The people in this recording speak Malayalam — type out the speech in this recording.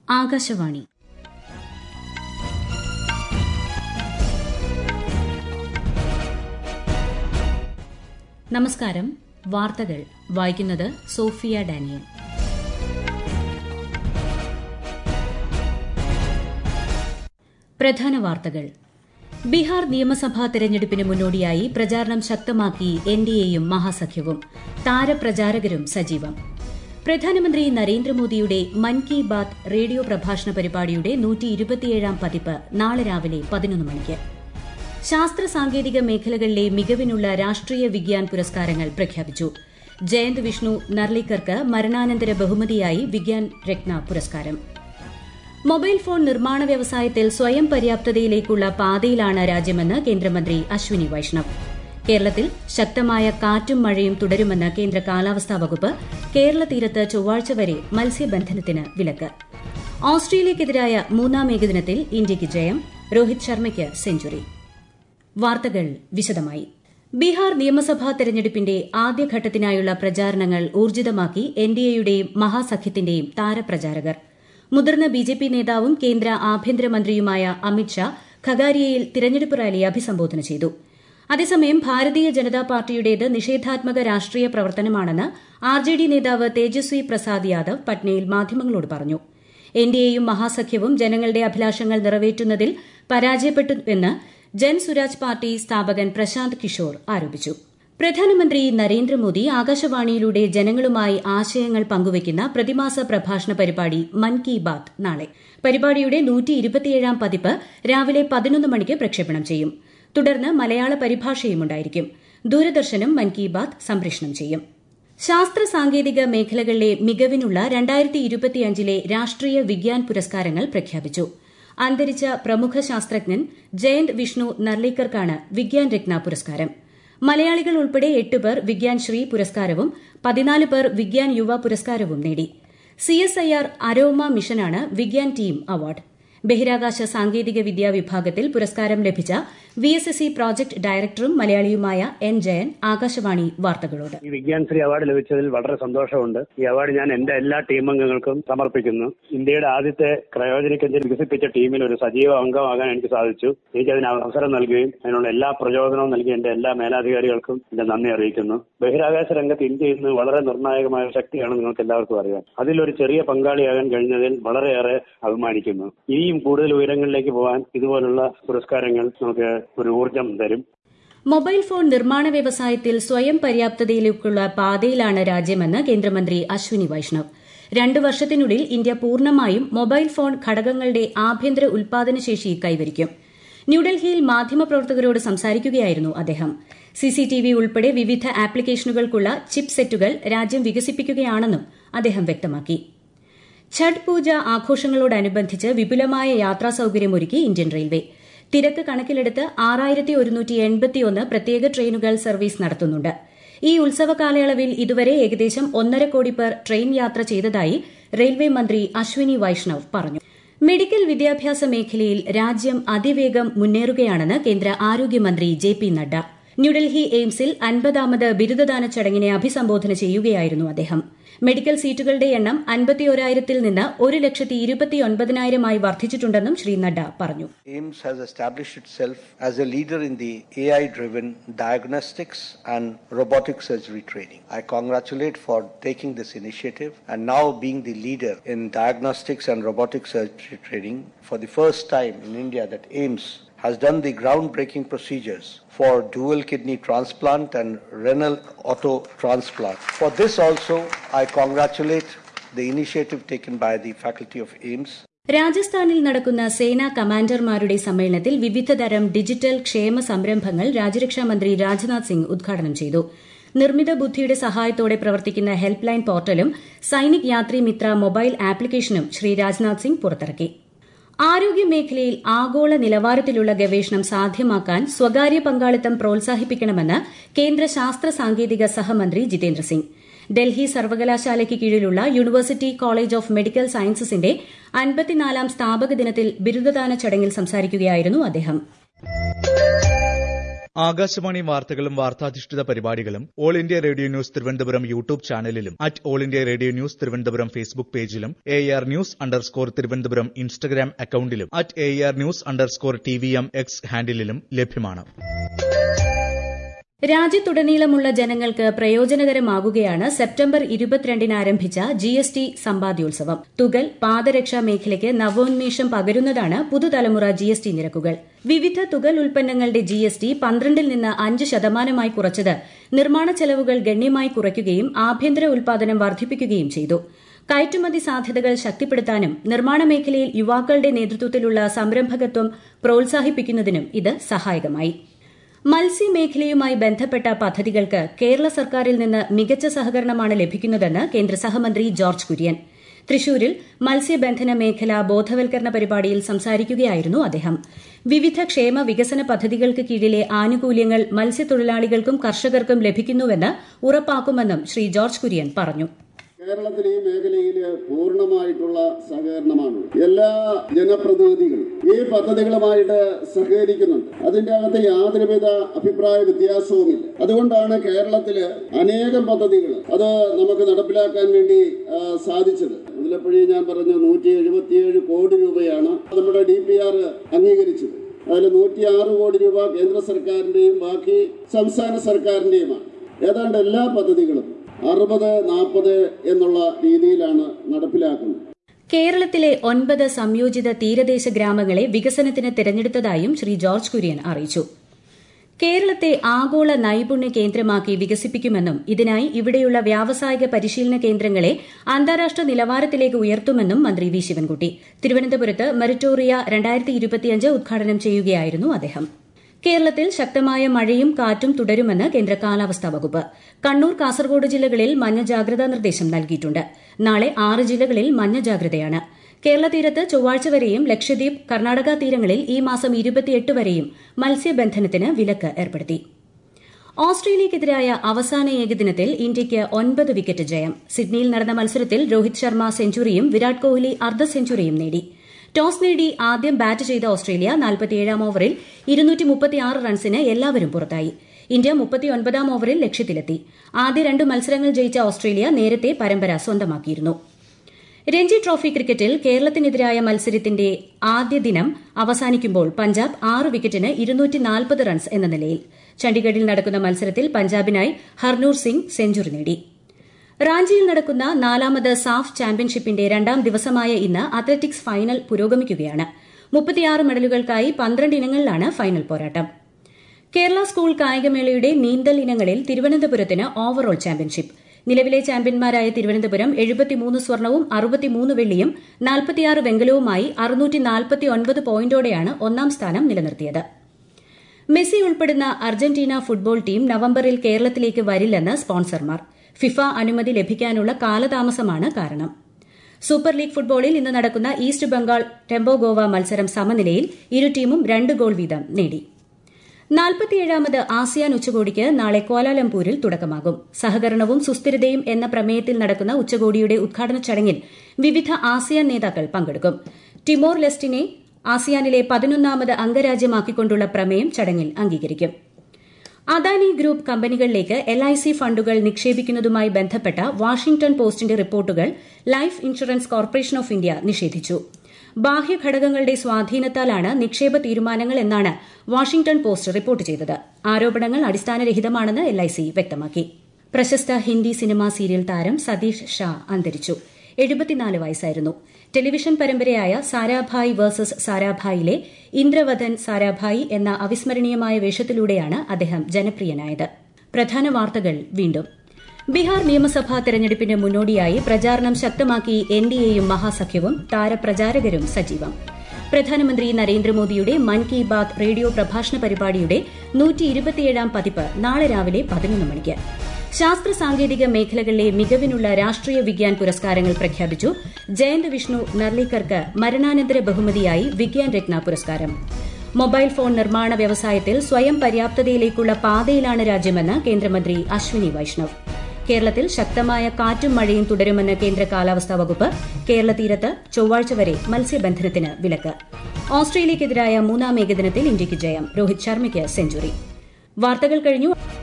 ആകാശവാണി നമസ്കാരം വാർത്തകൾ വായിക്കുന്നത് സോഫിയ ഡാനിയൽ പ്രധാന വാർത്തകൾ ബീഹാർ നിയമസഭാ തെരഞ്ഞെടുപ്പിന് മുന്നോടിയായി പ്രചാരണം ശക്തമാക്കി എൻഡിഎയും മഹാസഖ്യവും താരപ്രചാരകരും സജീവം പ്രധാനമന്ത്രി നരേന്ദ്രമോദിയുടെ മൻ കി ബാത് റേഡിയോ പ്രഭാഷണ പരിപാടിയുടെ നൂറ്റിയിരുപത്തിയേഴാം പതിപ്പ് നാളെ രാവിലെ പതിനൊന്ന് മണിക്ക് ശാസ്ത്ര സാങ്കേതിക മേഖലകളിലെ മികവിനുള്ള രാഷ്ട്രീയ വിഗ്യാൻ പുരസ്കാരങ്ങൾ പ്രഖ്യാപിച്ചു ജയന്ത് വിഷ്ണു നർലിക്കർക്ക് മരണാനന്തര ബഹുമതിയായി വിഗ്യാൻ രത്ന പുരസ്കാരം മൊബൈൽ ഫോൺ നിർമ്മാണ വ്യവസായത്തിൽ സ്വയം പര്യാപ്തതയിലേക്കുള്ള പാതയിലാണ് രാജ്യമെന്ന് കേന്ദ്രമന്ത്രി അശ്വിനി വൈഷ്ണവ് കേരളത്തിൽ ശക്തമായ കാറ്റും മഴയും തുടരുമെന്ന് കേന്ദ്ര കാലാവസ്ഥാ വകുപ്പ് കേരള തീരത്ത് ചൊവ്വാഴ്ച വരെ മത്സ്യബന്ധനത്തിന് വിലക്ക് ഓസ്ട്രേലിയയ്ക്കെതിരായ മൂന്നാം ഏകദിനത്തിൽ ഇന്ത്യയ്ക്ക് ജയം രോഹിത് ശർമ്മയ്ക്ക് സെഞ്ചുറി വാർത്തകൾ വിശദമായി ബീഹാർ നിയമസഭാ തെരഞ്ഞെടുപ്പിന്റെ ആദ്യഘട്ടത്തിനായുള്ള പ്രചാരണങ്ങൾ ഊർജിതമാക്കി എൻഡിഎയുടെയും മഹാസഖ്യത്തിന്റെയും താരപ്രചാരകർ മുതിർന്ന ബിജെപി നേതാവും കേന്ദ്ര ആഭ്യന്തരമന്ത്രിയുമായ അമിത്ഷാ ഖഗാരിയയിൽ തിരഞ്ഞെടുപ്പ് റാലിയെ അഭിസംബോധന ചെയ്തു അതേസമയം ഭാരതീയ ജനതാ പാർട്ടിയുടേത് നിഷേധാത്മക രാഷ്ട്രീയ പ്രവർത്തനമാണെന്ന് ആർ ജെ ഡി നേതാവ് തേജസ്വി പ്രസാദ് യാദവ് പട്നയിൽ മാധ്യമങ്ങളോട് പറഞ്ഞു എൻഡിഎയും മഹാസഖ്യവും ജനങ്ങളുടെ അഭിലാഷങ്ങൾ നിറവേറ്റുന്നതിൽ പരാജയപ്പെട്ടുവെന്ന് ജൻ സുരാജ് പാർട്ടി സ്ഥാപകൻ പ്രശാന്ത് കിഷോർ ആരോപിച്ചു പ്രധാനമന്ത്രി നരേന്ദ്രമോദി ആകാശവാണിയിലൂടെ ജനങ്ങളുമായി ആശയങ്ങൾ പങ്കുവയ്ക്കുന്ന പ്രതിമാസ പ്രഭാഷണ പരിപാടി മൻ കി ബാത് നാളെ പരിപാടിയുടെ നൂറ്റിയിരുപത്തിയേഴാം പതിപ്പ് രാവിലെ പതിനൊന്ന് മണിക്ക് പ്രക്ഷേപണം ചെയ്യും തുടർന്ന് മലയാള പരിഭാഷയും ഉണ്ടായിരിക്കും ദൂരദർശനും മൻ കി ബാത് സംപ്രേഷണം ചെയ്യും ശാസ്ത്ര സാങ്കേതിക മേഖലകളിലെ മികവിനുള്ള രണ്ടായിരത്തി ഇരുപത്തിയഞ്ചിലെ രാഷ്ട്രീയ വിഗ്യാൻ പുരസ്കാരങ്ങൾ പ്രഖ്യാപിച്ചു അന്തരിച്ച പ്രമുഖ ശാസ്ത്രജ്ഞൻ ജയന്ത് വിഷ്ണു നർലിക്കർക്കാണ് വിഗ്യാൻ രത്ന പുരസ്കാരം മലയാളികൾ ഉൾപ്പെടെ എട്ട് പേർ വിഗ്യാൻ ശ്രീ പുരസ്കാരവും പതിനാല് പേർ വിഗ്യാൻ യുവ പുരസ്കാരവും നേടി സിഎസ്ഐആർ അരോമ മിഷനാണ് വിഗ്യാൻ ടീം അവാർഡ് ബഹിരാകാശ സാങ്കേതിക വിദ്യാ വിഭാഗത്തിൽ പുരസ്കാരം ലഭിച്ച V S S C project ഡയറക്ടറും മലയാളിയുമായ എൻ ജയൻ ആകാശവാണി വാർത്തകളോട് ഈ വിജ്ഞാൻ ശ്രീ അവാർഡ് ലഭിച്ചതിൽ വളരെ സന്തോഷമുണ്ട് ഈ അവാർഡ് ഞാൻ എന്റെ എല്ലാ ടീം അംഗങ്ങൾക്കും സമർപ്പിക്കുന്നു ഇന്ത്യയുടെ ആദ്യത്തെ ക്രയോജനിക് എഞ്ചിൻ വികസിപ്പിച്ച ടീമിൽ ഒരു സജീവ അംഗമാകാൻ എനിക്ക് സാധിച്ചു എനിക്ക് അതിന് അവസരം നൽകുകയും അതിനുള്ള എല്ലാ പ്രചോദനവും നൽകിയ എന്റെ എല്ലാ മേലാധികാരികൾക്കും എന്റെ നന്ദി അറിയിക്കുന്നു ബഹിരാകാശ രംഗത്ത് ഇന്ത്യ ഇന്ന് വളരെ നിർണായകമായ ശക്തിയാണ് നിങ്ങൾക്ക് എല്ലാവർക്കും അറിയാം അതിലൊരു ചെറിയ പങ്കാളിയാകാൻ കഴിഞ്ഞതിൽ വളരെയേറെ അഭിമാനിക്കുന്നു ഇനിയും കൂടുതൽ ഉയരങ്ങളിലേക്ക് പോകാൻ ഇതുപോലുള്ള പുരസ്കാരങ്ങൾ നമുക്ക് ഒരു ഊർജം തരും മൊബൈൽ ഫോൺ നിർമ്മാണ വ്യവസായത്തിൽ സ്വയം പര്യാപ്തതയിലേക്കുള്ള പാതയിലാണ് രാജ്യമെന്ന് കേന്ദ്രമന്ത്രി അശ്വിനി വൈഷ്ണവ് രണ്ടു വർഷത്തിനുള്ളിൽ ഇന്ത്യ പൂർണ്ണമായും മൊബൈൽ ഫോൺ ഘടകങ്ങളുടെ ആഭ്യന്തര ഉൽപാദനശേഷി കൈവരിക്കും ന്യൂഡൽഹിയിൽ മാധ്യമപ്രവർത്തകരോട് സംസാരിക്കുകയായിരുന്നു അദ്ദേഹം സിസിടിവി ഉൾപ്പെടെ വിവിധ ആപ്ലിക്കേഷനുകൾക്കുള്ള ചിപ്പ് സെറ്റുകൾ രാജ്യം വികസിപ്പിക്കുകയാണെന്നും അദ്ദേഹം വ്യക്തമാക്കി ഛഠ് പൂജ ആഘോഷങ്ങളോടനുബന്ധിച്ച് വിപുലമായ യാത്രാ സൌകര്യമൊരുക്കി ഇന്ത്യൻ റെയിൽവേ തിരക്ക് കണക്കിലെടുത്ത് ആറായിരത്തി ഒരുന്നൂറ്റി എൺപത്തിയൊന്ന് പ്രത്യേക ട്രെയിനുകൾ സർവീസ് നടത്തുന്നുണ്ട് ഈ ഉത്സവ കാലയളവിൽ ഇതുവരെ ഏകദേശം ഒന്നര കോടി പേർ ട്രെയിൻ യാത്ര ചെയ്തതായി റെയിൽവേ മന്ത്രി അശ്വിനി വൈഷ്ണവ് പറഞ്ഞു മെഡിക്കൽ വിദ്യാഭ്യാസ മേഖലയിൽ രാജ്യം അതിവേഗം മുന്നേറുകയാണെന്ന് കേന്ദ്ര ആരോഗ്യമന്ത്രി ജെ പി നഡ്ഡ ന്യൂഡൽഹി എയിംസിൽ അൻപതാമത് ബിരുദദാന ചടങ്ങിനെ അഭിസംബോധന ചെയ്യുകയായിരുന്നു അദ്ദേഹം മെഡിക്കൽ സീറ്റുകളുടെ എണ്ണം അൻപത്തിയൊരായിരത്തിൽ നിന്ന് ഒരു ലക്ഷത്തി ഇരുപത്തിയൊൻപതിനായിരമായി വർദ്ധിച്ചിട്ടുണ്ടെന്നും ശ്രീ നഡ്ഡ പറഞ്ഞു AIMS has established itself as a leader in the AI driven diagnostics and robotic surgery training. I congratulate for taking this initiative and now being the leader in diagnostics and robotic surgery training for the first time in India that AIMS has done the groundbreaking procedures for dual kidney transplant and renal auto transplant. For this also, I congratulate the initiative taken by the faculty of AIMS രാജസ്ഥാനിൽ നടക്കുന്ന സേനാ കമാൻഡർമാരുടെ സമ്മേളനത്തിൽ വിവിധതരം ഡിജിറ്റൽ ക്ഷേമ സംരംഭങ്ങൾ രാജ്യരക്ഷാമന്ത്രി രാജ്നാഥ് സിംഗ് ഉദ്ഘാടനം ചെയ്തു നിർമ്മിത ബുദ്ധിയുടെ സഹായത്തോടെ പ്രവർത്തിക്കുന്ന ഹെൽപ്പ് ലൈൻ പോർട്ടലും സൈനിക് യാത്രി മിത്ര മൊബൈൽ ആപ്ലിക്കേഷനും ശ്രീ രാജ്നാഥ് സിംഗ് പുറത്തിറക്കി ആരോഗ്യമേഖലയിൽ ആഗോള നിലവാരത്തിലുള്ള ഗവേഷണം സാധ്യമാക്കാൻ സ്വകാര്യ പങ്കാളിത്തം പ്രോത്സാഹിപ്പിക്കണമെന്ന് കേന്ദ്ര ശാസ്ത്ര സാങ്കേതിക സഹമന്ത്രി ജിതേന്ദ്ര സിംഗ് ഡൽഹി സർവകലാശാലയ്ക്ക് കീഴിലുള്ള യൂണിവേഴ്സിറ്റി കോളേജ് ഓഫ് മെഡിക്കൽ സയൻസസിന്റെ അൻപത്തിനാലാം സ്ഥാപക ദിനത്തിൽ ബിരുദദാന ചടങ്ങിൽ സംസാരിക്കുകയായിരുന്നു അദ്ദേഹം ആകാശവാണി വാർത്തകളും വാർത്താധിഷ്ഠിത പരിപാടികളും all India radio news Thiruvananthapuram YouTube ചാനലിലും at all India radio news Thiruvananthapuram Facebook പേജിലും A R news underscore Thiruvananthapuram Instagram അക്കൌണ്ടിലും at A R news underscore T V M X ഹാൻഡിലും ലഭ്യമാണ് രാജ്യത്തുടനീളമുള്ള ജനങ്ങൾക്ക് പ്രയോജനകരമാകുകയാണ് സെപ്റ്റംബർ ഇരുപത്തിരണ്ടിന് ആരംഭിച്ച ജി എസ് ടി സമ്പാദ്യോത്സവം തുകൽ പാദരക്ഷാ മേഖലയ്ക്ക് നവോന്മേഷം പകരുന്നതാണ് പുതുതലമുറ ജി എസ് ടി നിരക്കുകൾ വിവിധ തുകൽ ഉൽപ്പന്നങ്ങളുടെ ജി എസ് ടി പന്ത്രണ്ടിൽ നിന്ന് അഞ്ച് ശതമാനമായി കുറച്ചത് നിർമ്മാണ ചെലവുകൾ ഗണ്യമായി കുറയ്ക്കുകയും ആഭ്യന്തര ഉൽപാദനം വർദ്ധിപ്പിക്കുകയും ചെയ്തു കയറ്റുമതി സാധ്യതകൾ ശക്തിപ്പെടുത്താനും നിർമ്മാണ മേഖലയിൽ യുവാക്കളുടെ നേതൃത്വത്തിലുള്ള സംരംഭകത്വം പ്രോത്സാഹിപ്പിക്കുന്നതിനും ഇത് സഹായകമായി മത്സ്യമേഖലയുമായി ബന്ധപ്പെട്ട പദ്ധതികൾക്ക് കേരള സർക്കാരിൽ നിന്ന് മികച്ച സഹകരണമാണ് ലഭിക്കുന്നതെന്ന് കേന്ദ്ര സഹമന്ത്രി ജോർജ് കുര്യൻ തൃശൂരിൽ മത്സ്യബന്ധന മേഖല ബോധവൽക്കരണ പരിപാടിയിൽ സംസാരിക്കുകയായിരുന്നു അദ്ദേഹം വിവിധ ക്ഷേമ വികസന പദ്ധതികൾക്ക് കീഴിലെ ആനുകൂല്യങ്ങൾ മത്സ്യത്തൊഴിലാളികൾക്കും കർഷകർക്കും ലഭിക്കുന്നുവെന്ന് ഉറപ്പാക്കുമെന്നും ശ്രീ ജോർജ് കുര്യൻ പറഞ്ഞു കേരളത്തിൽ ഈ മേഖലയിൽ പൂർണ്ണമായിട്ടുള്ള സഹകരണമാണ് എല്ലാ ജനപ്രതിനിധികളും ഈ പദ്ധതികളുമായിട്ട് സഹകരിക്കുന്നുണ്ട് അതിന്റെ അകത്ത് യാതൊരുവിധ അഭിപ്രായ വ്യത്യാസവുമില്ല അതുകൊണ്ടാണ് കേരളത്തില് അനേകം പദ്ധതികൾ അത് നമുക്ക് നടപ്പിലാക്കാൻ വേണ്ടി ആ, സാധിച്ചത് മുതലപ്പുഴി ഞാൻ പറഞ്ഞ നൂറ്റി എഴുപത്തിയേഴ് കോടി രൂപയാണ് നമ്മുടെ ഡി പി ആർ അംഗീകരിച്ചത് അതിൽ നൂറ്റി ആറ് കോടി രൂപ കേന്ദ്ര സർക്കാരിന്റെയും ബാക്കി സംസ്ഥാന സർക്കാരിന്റെയുമാണ് ഏതാണ്ട് എല്ലാ പദ്ധതികളും അറുപത് നാൽപ്പത് എന്നുള്ള രീതിയിലാണ് നടപ്പിലാക്കുന്നത് കേരളത്തിലെ ഒൻപത് സംയോജിത തീരദേശ ഗ്രാമങ്ങളെ വികസനത്തിന് തിരഞ്ഞെടുത്തതായും ശ്രീ ജോർജ് കുര്യൻ അറിയിച്ചു കേരളത്തെ ആഗോള നൈപുണ്യ കേന്ദ്രമാക്കി വികസിപ്പിക്കുമെന്നും ഇതിനായി ഇവിടെയുള്ള വ്യാവസായിക പരിശീലന കേന്ദ്രങ്ങളെ അന്താരാഷ്ട്ര നിലവാരത്തിലേക്ക് ഉയർത്തുമെന്നും മന്ത്രി വി ശിവൻകുട്ടി തിരുവനന്തപുരത്ത് മെറിറ്റോറിയ രണ്ടായിരത്തി ഇരുപത്തിയഞ്ച് ഉദ്ഘാടനം ചെയ്യുകയായിരുന്നു അദ്ദേഹം കേരളത്തിൽ ശക്തമായ മഴയും കാറ്റും തുടരുമെന്ന് കേന്ദ്ര കാലാവസ്ഥാ വകുപ്പ് കണ്ണൂർ കാസർഗോഡ് ജില്ലകളിൽ മഞ്ഞ ജാഗ്രതാ നിർദ്ദേശം നൽകിയിട്ടുണ്ട് നാളെ ആറ് ജില്ലകളിൽ മഞ്ഞ ജാഗ്രതയാണ് കേരള തീരത്ത് ചൊവ്വാഴ്ച വരെയും ലക്ഷദ്വീപ് കർണാടക തീരങ്ങളിൽ ഈ മാസം ഇരുപത്തിയെട്ട് വരെയും മത്സ്യബന്ധനത്തിന് വിലക്ക് ഏർപ്പെടുത്തി ഓസ്ട്രേലിയക്കെതിരായ അവസാന ഏകദിനത്തിൽ ഇന്ത്യയ്ക്ക് ഒൻപത് വിക്കറ്റ് ജയം സിഡ്നിയിൽ നടന്ന മത്സരത്തിൽ രോഹിത് ശർമ്മ സെഞ്ചുറിയും വിരാട് കോഹ്ലി അർദ്ധ സെഞ്ചുറിയും നേടി ടോസ് നേടി ആദ്യം ബാറ്റ് ചെയ്ത ഓസ്ട്രേലിയ നാൽപ്പത്തിയേഴാം ഓവറിൽ റൺസിന് എല്ലാവരും പുറത്തായി ഇന്ത്യ മുപ്പത്തിയൊൻപതാം ഓവറിൽ ലക്ഷ്യത്തിലെത്തി ആദ്യ രണ്ട് മത്സരങ്ങൾ ജയിച്ച ഓസ്ട്രേലിയ നേരത്തെ പരമ്പര സ്വന്തമാക്കിയിരുന്നു രഞ്ജി ട്രോഫി ക്രിക്കറ്റിൽ കേരളത്തിനെതിരായ മത്സരത്തിന്റെ ആദ്യ ദിനം അവസാനിക്കുമ്പോൾ പഞ്ചാബ് ആറ് വിക്കറ്റിന് റൺസ് എന്ന നിലയിൽ ചണ്ഡീഗഡിൽ നടക്കുന്ന മത്സരത്തിൽ പഞ്ചാബിനായി ഹർനൂർ സിംഗ് സെഞ്ചുറി നേടി റാഞ്ചിയിൽ നടക്കുന്ന നാലാമത് സാഫ് ചാമ്പ്യൻഷിപ്പിന്റെ രണ്ടാം ദിവസമായ ഇന്ന് അത്ലറ്റിക്സ് ഫൈനൽ പുരോഗമിക്കുകയാണ് മുപ്പത്തിയാറ് മെഡലുകൾക്കായി പന്ത്രണ്ട് ഇനങ്ങളിലാണ് ഫൈനൽ പോരാട്ടം കേരള സ്കൂൾ കായികമേളയുടെ നീന്തൽ ഇനങ്ങളിൽ തിരുവനന്തപുരത്തിന് ഓവറോൾ ചാമ്പ്യൻഷിപ്പ് നിലവിലെ ചാമ്പ്യന്മാരായ തിരുവനന്തപുരം എഴുപത്തിമൂന്ന് സ്വർണവും അറുപത്തിമൂന്ന് വെള്ളിയും നാൽപ്പത്തിയാറ് വെങ്കലവുമായി അറുന്നൂറ്റി നാൽപ്പത്തിയൊൻപത് പോയിന്റോടെയാണ് ഒന്നാം സ്ഥാനം നിലനിർത്തിയത് മെസ്സി ഉൾപ്പെടുന്ന അർജന്റീന ഫുട്ബോൾ ടീം നവംബറിൽ കേരളത്തിലേക്ക് വരില്ലെന്ന് സ്പോൺസർമാർ ഫിഫ അനുമതി ലഭിക്കാനുള്ള കാലതാമസമാണ് കാരണം സൂപ്പർ ലീഗ് ഫുട്ബോളിൽ ഇന്ന് നടക്കുന്ന ഈസ്റ്റ് ബംഗാൾ ടെമ്പോ ഗോവ മത്സരം സമനിലയിൽ ഇരു ടീമും രണ്ട് ഗോൾ വീതം നേടി നാൽപ്പത്തിയേഴാമത് ആസിയാൻ ഉച്ചകോടിക്ക് നാളെ കോലാലംപൂരിൽ തുടക്കമാകും സഹകരണവും സുസ്ഥിരതയും എന്ന പ്രമേയത്തിൽ നടക്കുന്ന ഉച്ചകോടിയുടെ ഉദ്ഘാടന ചടങ്ങിൽ വിവിധ ആസിയാൻ നേതാക്കൾ പങ്കെടുക്കും ടിമോർ ലെസ്റ്റിനെ ആസിയാനിലെ പതിനൊന്നാമത് അംഗരാജ്യമാക്കിക്കൊണ്ടുള്ള പ്രമേയം ചടങ്ങിൽ അംഗീകരിക്കും അദാനി ഗ്രൂപ്പ് കമ്പനികളിലേക്ക് എൽ ഐ സി ഫണ്ടുകൾ നിക്ഷേപിക്കുന്നതുമായി ബന്ധപ്പെട്ട വാഷിംഗ്ടൺ പോസ്റ്റിന്റെ റിപ്പോർട്ടുകൾ life insurance corporation of India നിഷേധിച്ചു ബാഹ്യഘടകങ്ങളുടെ സ്വാധീനത്താലാണ് നിക്ഷേപ തീരുമാനങ്ങൾ എന്നാണ് വാഷിംഗ്ടൺ പോസ്റ്റ് റിപ്പോർട്ട് ചെയ്തത് ആരോപണങ്ങൾ അടിസ്ഥാനരഹിതമാണെന്ന് എൽ ഐ സി വ്യക്തമാക്കി പ്രശസ്ത ഹിന്ദി സിനിമാ സീരിയൽ താരം സതീഷ് ഷാ അന്തരിച്ചു എഴുപത്തിനാല് വയസ്സായിരുന്നു ടെലിവിഷൻ പരമ്പരയായ സാരാഭായ് വേഴ്സസ് സാരാഭായിലെ ഇന്ദ്രവദൻ സാരാഭായി എന്ന അവിസ്മരണീയമായ വേഷത്തിലൂടെയാണ് അദ്ദേഹം ജനപ്രിയനായത് പ്രധാന വാർത്തകൾ വീണ്ടും ബീഹാർ നിയമസഭാ തെരഞ്ഞെടുപ്പിന് മുന്നോടിയായി പ്രചാരണം ശക്തമാക്കി എൻ ഡി എയും മഹാസഖ്യവും താരപ്രചാരകരും സജീവം പ്രധാനമന്ത്രി നരേന്ദ്രമോദിയുടെ മൻ കി ബാത് റേഡിയോ പ്രഭാഷണ പരിപാടിയുടെ നൂറ്റി ഇരുപത്തിയേഴാം പതിപ്പ് നാളെ രാവിലെ പതിനൊന്ന് മണിക്ക് ശാസ്ത്ര സാങ്കേതിക മേഖലകളിലെ മികവിനുള്ള രാഷ്ട്രീയ വിഗ്യാൻ പുരസ്കാരങ്ങൾ പ്രഖ്യാപിച്ചു ജയന്ത് വിഷ്ണു നർലിക്കർക്ക് മരണാനന്തര ബഹുമതിയായി വിഗ്യാൻ രത്ന പുരസ്കാരം മൊബൈൽ ഫോൺ നിർമ്മാണ വ്യവസായത്തിൽ സ്വയം പര്യാപ്തതയിലേക്കുള്ള പാതയിലാണ് രാജ്യമെന്ന് കേന്ദ്രമന്ത്രി അശ്വിനി വൈഷ്ണവ് കേരളത്തിൽ ശക്തമായ കാറ്റും മഴയും തുടരുമെന്ന് കേന്ദ്ര കാലാവസ്ഥാ വകുപ്പ് കേരള തീരത്ത് ചൊവ്വാഴ്ച വരെ മത്സ്യബന്ധനത്തിന് വിലക്ക് ഓസ്ട്രേലിയക്കെതിരായ മൂന്നാം ഏകദിനത്തിൽ ഇന്ത്യയ്ക്ക് ജയം രോഹിത് ശർമ്മയ്ക്ക് സെഞ്ചുറി വാർത്തകൾ കഴിഞ്ഞു